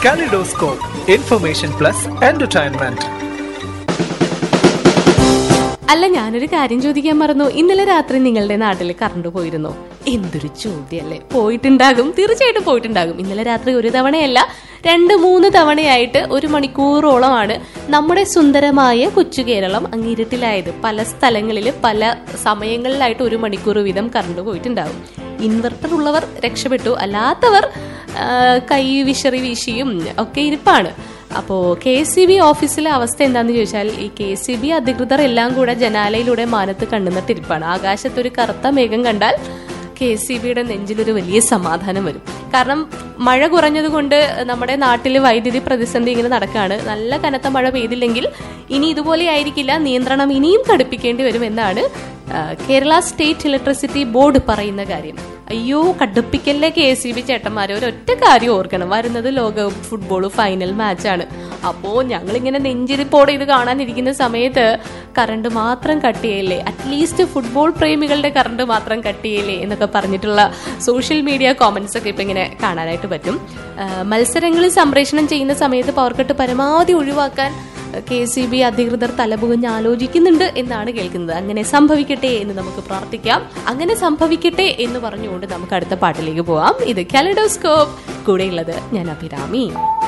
Kaleidoscope, information plus entertainment. അല്ല ഞാനൊരു കാര്യം ചോദിക്കാൻ മറന്നു ഇന്നലെ രാത്രി നിങ്ങളുടെ നാട്ടിൽ കറണ്ട് പോയിരുന്നോ എന്തൊരു ചോദ്യമല്ലേ പോയിട്ടുണ്ടാകും തീർച്ചയായിട്ടും പോയിട്ടുണ്ടാകും ഇന്നലെ രാത്രി ഒരു തവണയല്ല രണ്ട് മൂന്ന് തവണയായിട്ട് ഒരു മണിക്കൂറോളമാണ് നമ്മുടെ സുന്ദരമായ കൊച്ചു കേരളം അങ്ങിരുട്ടിലായത് പല സ്ഥലങ്ങളിൽ പല സമയങ്ങളിലായിട്ട് ഒരു മണിക്കൂർ വീതം കറണ്ട് പോയിട്ടുണ്ടാകും ഇൻവെർട്ടർ ഉള്ളവർ രക്ഷപ്പെട്ടു അല്ലാത്തവർ ആ, കൈ വിശറി വീശിയും ഒക്കെ ഇരിപ്പാണ് അപ്പോൾ കെ സി ബി ഓഫീസിലെ അവസ്ഥ എന്താന്ന് ചോദിച്ചാൽ ഈ കെ സി ബി അധികൃതർ എല്ലാം കൂടെ ജനാലയിലൂടെ മാനത്ത് കണ്ണുനട്ടിരിപ്പാണ് ആകാശത്തൊരു കറുത്ത മേഘം കണ്ടാൽ കെ സി ബിയുടെ നെഞ്ചിലൊരു വലിയ സമാധാനം വരും കാരണം മഴ കുറഞ്ഞതുകൊണ്ട് നമ്മുടെ നാട്ടിൽ വൈദ്യുതി പ്രതിസന്ധി ഇങ്ങനെ നടക്കുകയാണ് നല്ല കനത്ത മഴ പെയ്തില്ലെങ്കിൽ ഇനി ഇതുപോലെ ആയിരിക്കില്ല നിയന്ത്രണം ഇനിയും കടുപ്പിക്കേണ്ടി വരും എന്നാണ് ആ, കേരള സ്റ്റേറ്റ് ഇലക്ട്രിസിറ്റി ബോർഡ് പറയുന്ന കാര്യം അയ്യോ കടുപ്പിക്കല്ലേ കെ സി ബി ചേട്ടന്മാരെ ഒരൊറ്റ കാര്യം ഓർക്കണം വരുന്നത് ലോകകപ്പ് ഫുട്ബോൾ ഫൈനൽ മാച്ചാണ് അപ്പോ ഞങ്ങളിങ്ങനെ നെഞ്ചിരിപ്പോടെ ഇത് കാണാനിരിക്കുന്ന സമയത്ത് കറണ്ട് മാത്രം കട്ട് ചെയ്യല്ലേ അറ്റ്ലീസ്റ്റ് ഫുട്ബോൾ പ്രേമികളുടെ കറണ്ട് മാത്രം കട്ട് ചെയ്യല്ലേ എന്നൊക്കെ പറഞ്ഞിട്ടുള്ള സോഷ്യൽ മീഡിയ കോമന്റ്സ് ഒക്കെ ഇപ്പൊ ഇങ്ങനെ കാണാനായിട്ട് പറ്റും മത്സരങ്ങളിൽ സംപ്രേഷണം ചെയ്യുന്ന സമയത്ത് പവർ കട്ട് പരമാവധി ഒഴിവാക്കാൻ കെ സി ബി അധികൃതർ തലപുകഞ്ഞ് ആലോചിക്കുന്നുണ്ട് എന്നാണ് കേൾക്കുന്നത് അങ്ങനെ സംഭവിക്കട്ടെ എന്ന് നമുക്ക് പ്രാർത്ഥിക്കാം അങ്ങനെ സംഭവിക്കട്ടെ എന്ന് പറഞ്ഞുകൊണ്ട് നമുക്ക് അടുത്ത പാട്ടിലേക്ക് പോവാം ഇത് കാലഡോസ്കോപ്പ് കൂടെയുള്ളത് ഞാൻ അഭിരാമി